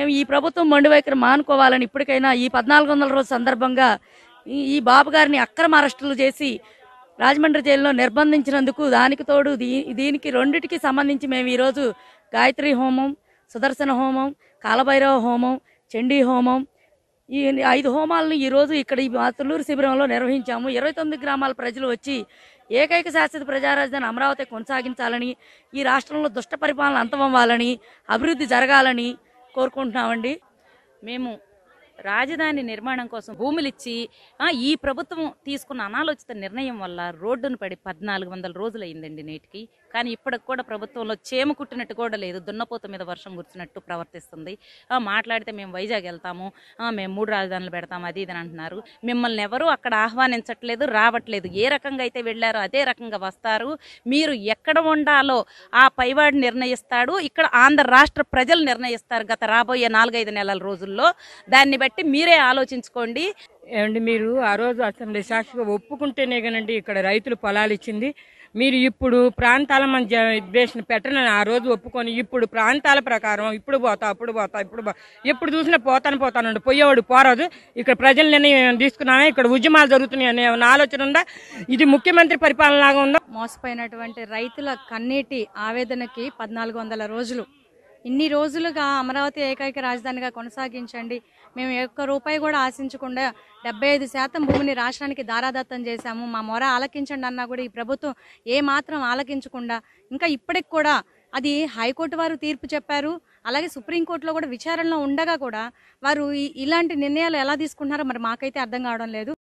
మేము ఈ ప్రభుత్వం మొండి వైఖరి మానుకోవాలని ఇప్పటికైనా ఈ పద్నాలుగు వందల రోజు సందర్భంగా ఈ ఈ బాబు గారిని అక్రమ అరెస్టులు చేసి రాజమండ్రి జైల్లో నిర్బంధించినందుకు దానికి తోడు దీ- దీనికి రెండిటికి సంబంధించి మేము ఈరోజు గాయత్రి హోమం సుదర్శన హోమం కాలభైరవ హోమం చండీ హోమం ఈ ఐదు హోమాలను ఈరోజు ఇక్కడ ఈ మా తుళ్ళూరు శిబిరంలో నిర్వహించాము ఇరవై తొమ్మిది గ్రామాల ప్రజలు వచ్చి ఏకైక శాశ్వత ప్రజారాజధాని అమరావతి కొనసాగించాలని ఈ రాష్ట్రంలో దుష్ట పరిపాలన అంతమవ్వాలని అభివృద్ధి జరగాలని కోరుకుంటున్నామండి మేము రాజధాని నిర్మాణం కోసం భూములు ఇచ్చి ఆ, ఈ ప్రభుత్వం తీసుకున్న అనాలోచిత నిర్ణయం వల్ల రోడ్డును పడి పద్నాలుగు వందల రోజులు అయిందండి నేటికి కానీ ఇప్పటికి కూడా ప్రభుత్వంలో చేమ కుట్టినట్టు కూడా లేదు దున్నపోత మీద వర్షం కురిచినట్టు ప్రవర్తిస్తుంది ఆ, మాట్లాడితే మేము వైజాగ్ వెళ్తాము ఆ, మేము మూడు రాజధానులు పెడతాము అది ఇది అని అంటున్నారు మిమ్మల్ని ఎవరు అక్కడ ఆహ్వానించట్లేదు రావట్లేదు ఏ రకంగా అయితే వెళ్ళారో అదే రకంగా వస్తారు మీరు ఎక్కడ ఉండాలో ఆ పైవాడు నిర్ణయిస్తాడు ఇక్కడ ఆంధ్ర రాష్ట్ర ప్రజలు నిర్ణయిస్తారు గత రాబోయే నాలుగైదు నెలల రోజుల్లో దాన్ని బట్టి మీరే ఆలోచించుకోండి ఏమండి మీరు ఆ రోజు అసెంబ్లీ సాక్షిగా ఒప్పుకుంటేనే కనండి ఇక్కడ రైతులు పొలాలు ఇచ్చింది మీరు ఇప్పుడు ప్రాంతాల మధ్య ద్వేషం పెట్టనని ఆ రోజు ఒప్పుకొని ఇప్పుడు ప్రాంతాల ప్రకారం ఇప్పుడు పోతా అప్పుడు పోతా ఇప్పుడు పో- ఎప్పుడు చూసినా పోతాను పోతానండి పోయేవాడు పోరాదు ఇక్కడ ప్రజల నిర్ణయం తీసుకున్నామే ఇక్కడ ఉద్యమాలు జరుగుతున్నాయి అనే ఏమైనా ఆలోచన ఉందా ఇది ముఖ్యమంత్రి పరిపాలన లాగా ఉందా మోసపోయినటువంటి రైతుల కన్నీటి ఆవేదనకి పద్నాలుగు వందల రోజులు ఇన్ని రోజులుగా అమరావతి ఏకైక రాజధానిగా కొనసాగించండి మేము ఒక్క రూపాయి కూడా ఆశించకుండా డెబ్బై ఐదు శాతం భూమిని రాష్ట్రానికి దారాదత్తం చేశాము మా మొర ఆలకించండి అన్నా కూడా ఈ ప్రభుత్వం ఏ మాత్రం ఆలకించకుండా ఇంకా ఇప్పటికి కూడా అది హైకోర్టు వారు తీర్పు చెప్పారు అలాగే సుప్రీంకోర్టులో కూడా విచారణలో ఉండగా కూడా వారు ఈ- ఇలాంటి నిర్ణయాలు ఎలా తీసుకుంటున్నారో మరి మాకైతే అర్థం కావడం లేదు